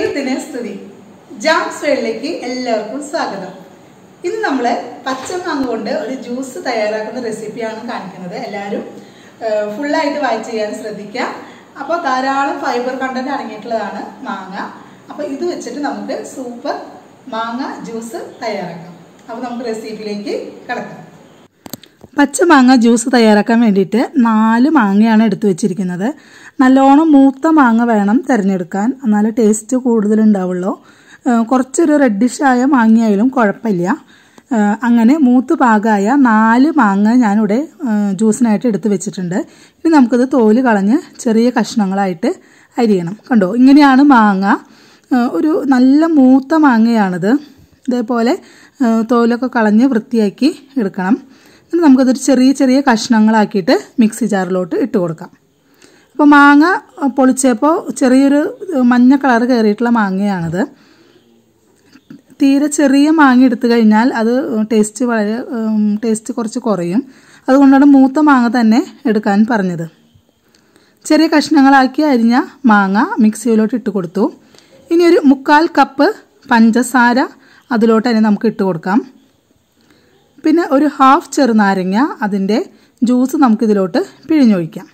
ദൈവത്തിന് സ്തുതി ജാംസ് വേളിലേക്ക് എല്ലാവർക്കും സ്വാഗതം ഇന്ന് നമ്മൾ പച്ചമാങ്ങ കൊണ്ട് ഒരു ജ്യൂസ് തയ്യാറാക്കുന്ന റെസിപ്പിയാണ് കാണിക്കുന്നത് എല്ലാവരും ഫുള്ളായിട്ട് വായിച്ച് ചെയ്യാൻ ശ്രദ്ധിക്കുക അപ്പോൾ ധാരാളം ഫൈബർ കണ്ടന്റ് അടങ്ങിയിട്ടുള്ളതാണ് മാങ്ങ അപ്പോൾ ഇത് വെച്ചിട്ട് നമുക്ക് സൂപ്പർ മാങ്ങ ജ്യൂസ് തയ്യാറാക്കാം അപ്പോൾ നമുക്ക് റെസിപ്പിയിലേക്ക് കിടക്കാം പച്ചമാങ്ങ ജ്യൂസ് തയ്യാറാക്കാൻ വേണ്ടിയിട്ട് നാല് മാങ്ങയാണ് എടുത്തു വെച്ചിരിക്കുന്നത് നല്ലോണം മൂത്ത മാങ്ങ വേണം തിരഞ്ഞെടുക്കാൻ എന്നാലേ ടേസ്റ്റ് കൂടുതലുണ്ടാവുള്ളൂ ഏഹ് കുറച്ചൊരു റെഡിഷ് ആയ മാങ്ങയായാലും കുഴപ്പമില്ല ഏഹ് അങ്ങനെ മൂത്ത് പാകമായ നാല് മാങ്ങ ഞാനിവിടെ ഏഹ് ജ്യൂസിനായിട്ട് എടുത്ത് വെച്ചിട്ടുണ്ട് ഇനി നമുക്കിത് തോല് കളഞ്ഞ് ചെറിയ കഷ്ണങ്ങളായിട്ട് അരിയണം കണ്ടോ ഇങ്ങനെയാണ് മാങ്ങ ഏഹ് ഒരു നല്ല മൂത്ത മാങ്ങയാണിത് ഇതേപോലെ ഏഹ് തോലൊക്കെ കളഞ്ഞ് വൃത്തിയാക്കി എടുക്കണം എന്നിട്ട് നമുക്കതൊരു ചെറിയ ചെറിയ കഷ്ണങ്ങളാക്കിയിട്ട് മിക്സി ജാറിലോട്ട് ഇട്ട് കൊടുക്കാം അപ്പോൾ മാങ്ങ പൊളിച്ചപ്പോൾ ചെറിയൊരു മഞ്ഞ കളർ കയറിയിട്ടുള്ള മാങ്ങയാണിത് തീരെ ചെറിയ മാങ്ങ എടുത്തു കഴിഞ്ഞാൽ അത് ടേസ്റ്റ് വളരെ ടേസ്റ്റ് കുറച്ച് കുറയും അതുകൊണ്ടാണ് മൂത്ത മാങ്ങ തന്നെ എടുക്കാൻ പറഞ്ഞത് ചെറിയ കഷ്ണങ്ങളാക്കി അരിഞ്ഞ മാങ്ങ മിക്സിയിലോട്ട് ഇട്ട് കൊടുത്തു ഇനി ഒരു മുക്കാൽ കപ്പ് പഞ്ചസാര അതിലോട്ട് തന്നെ നമുക്ക് ഇട്ട് കൊടുക്കാം പിന്നെ ഒരു ഹാഫ് ചെറുനാരങ്ങ അതിൻ്റെ ജ്യൂസ് നമുക്കിതിലോട്ട് പിഴിഞ്ഞൊഴിക്കാം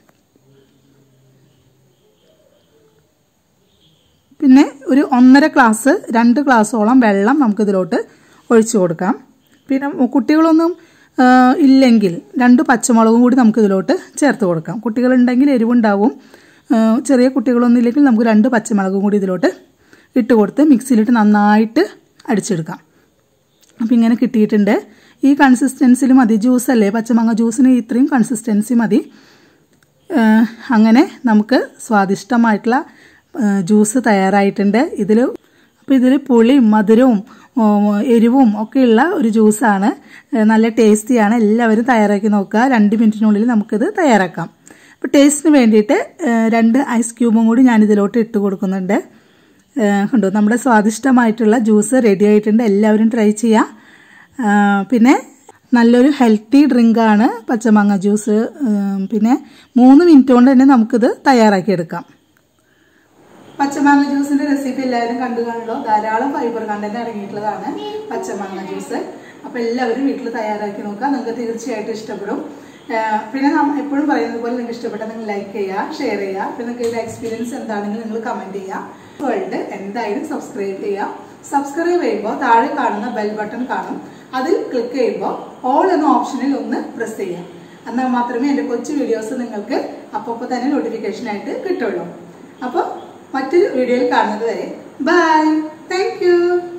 പിന്നെ ഒരു ഒന്നര ഗ്ലാസ് രണ്ട് ഗ്ലാസ്സോളം വെള്ളം നമുക്കിതിലോട്ട് ഒഴിച്ചു കൊടുക്കാം പിന്നെ കുട്ടികളൊന്നും ആ, ഇല്ലെങ്കിൽ രണ്ട് പച്ചമുളകും കൂടി നമുക്കിതിലോട്ട് ചേർത്ത് കൊടുക്കാം കുട്ടികളുണ്ടെങ്കിൽ എരിവുണ്ടാവും ആ, ചെറിയ കുട്ടികളൊന്നും ഇല്ലെങ്കിൽ നമുക്ക് രണ്ട് പച്ചമുളകും കൂടി ഇതിലോട്ട് ഇട്ട് കൊടുത്ത് മിക്സിയിലിട്ട് നന്നായിട്ട് അടിച്ചെടുക്കാം അപ്പം ഇങ്ങനെ കിട്ടിയിട്ടുണ്ട് ഈ കൺസിസ്റ്റൻസിൽ മതി ജ്യൂസല്ലേ പച്ചമാങ്ങ ജ്യൂസിന് ഇത്രയും കൺസിസ്റ്റൻസി മതി ഏഹ് അങ്ങനെ നമുക്ക് സ്വാദിഷ്ടമായിട്ടുള്ള ഏഹ് ജ്യൂസ് തയ്യാറായിട്ടുണ്ട് ഇതിൽ അപ്പോൾ ഇതിൽ പുളിയും മധുരവും ഉം, എരിവും ഒക്കെയുള്ള ഒരു ജ്യൂസാണ് ഏഹ് നല്ല ടേസ്റ്റിയാണ് എല്ലാവരും തയ്യാറാക്കി നോക്കുക രണ്ട് മിനിറ്റിനുള്ളിൽ നമുക്കിത് തയ്യാറാക്കാം അപ്പോൾ ടേസ്റ്റിന് വേണ്ടിയിട്ട് ഏഹ് രണ്ട് ഐസ് ക്യൂബും കൂടി ഞാൻ ഇതിലോട്ട് ഇട്ട് കൊടുക്കുന്നുണ്ട് ഏഹ് കണ്ടോ നമ്മുടെ സ്വാദിഷ്ടമായിട്ടുള്ള ജ്യൂസ് റെഡി ആയിട്ടുണ്ട് എല്ലാവരും ട്രൈ ചെയ്യുക ആഹ് പിന്നെ നല്ലൊരു ഹെൽത്തി ഡ്രിങ്കാണ് പച്ചമാങ്ങ ജ്യൂസ് ഉം, പിന്നെ മൂന്ന് മിനിറ്റ് കൊണ്ട് തന്നെ നമുക്കിത് തയ്യാറാക്കിയെടുക്കാം പച്ചമാങ്ങ ജ്യൂസിന്റെ റെസിപ്പി എല്ലാവരും കണ്ടു കാണുമല്ലോ ധാരാളം ഫൈബർ കണ്ടന്റ് അടങ്ങിയിട്ടുള്ളതാണ് പച്ചമാങ്ങ ജ്യൂസ് അപ്പൊ എല്ലാവരും വീട്ടിൽ തയ്യാറാക്കി നോക്കുക നിങ്ങൾക്ക് തീർച്ചയായിട്ടും ഇഷ്ടപ്പെടും ആഹ് പിന്നെ നാം എപ്പോഴും പറയുന്നത് പോലെ നിങ്ങൾക്ക് ഇഷ്ടപ്പെട്ടാൽ നിങ്ങൾ ലൈക്ക് ചെയ്യുക ഷെയർ ചെയ്യുക പിന്നെ നിങ്ങൾക്ക് ഇതിന്റെ എക്സ്പീരിയൻസ് എന്താണെങ്കിലും നിങ്ങൾ കമന്റ് ചെയ്യുക വേൾഡ് എന്തായാലും സബ്സ്ക്രൈബ് ചെയ്യുക സബ്സ്ക്രൈബ് ചെയ്യുമ്പോൾ താഴെ കാണുന്ന ബെൽ ബട്ടൺ കാണും അതിൽ ക്ലിക്ക് ചെയ്യുമ്പോൾ ഓൾ എന്ന ഓപ്ഷനിൽ ഒന്ന് പ്രസ് ചെയ്യാം എന്നാൽ മാത്രമേ എൻ്റെ കൊച്ചു വീഡിയോസ് നിങ്ങൾക്ക് അപ്പോൾ തന്നെ നോട്ടിഫിക്കേഷൻ ആയിട്ട് കിട്ടുള്ളൂ അപ്പോൾ മറ്റൊരു വീഡിയോയിൽ കാണുന്നത് വരെ ബൈ താങ്ക് യു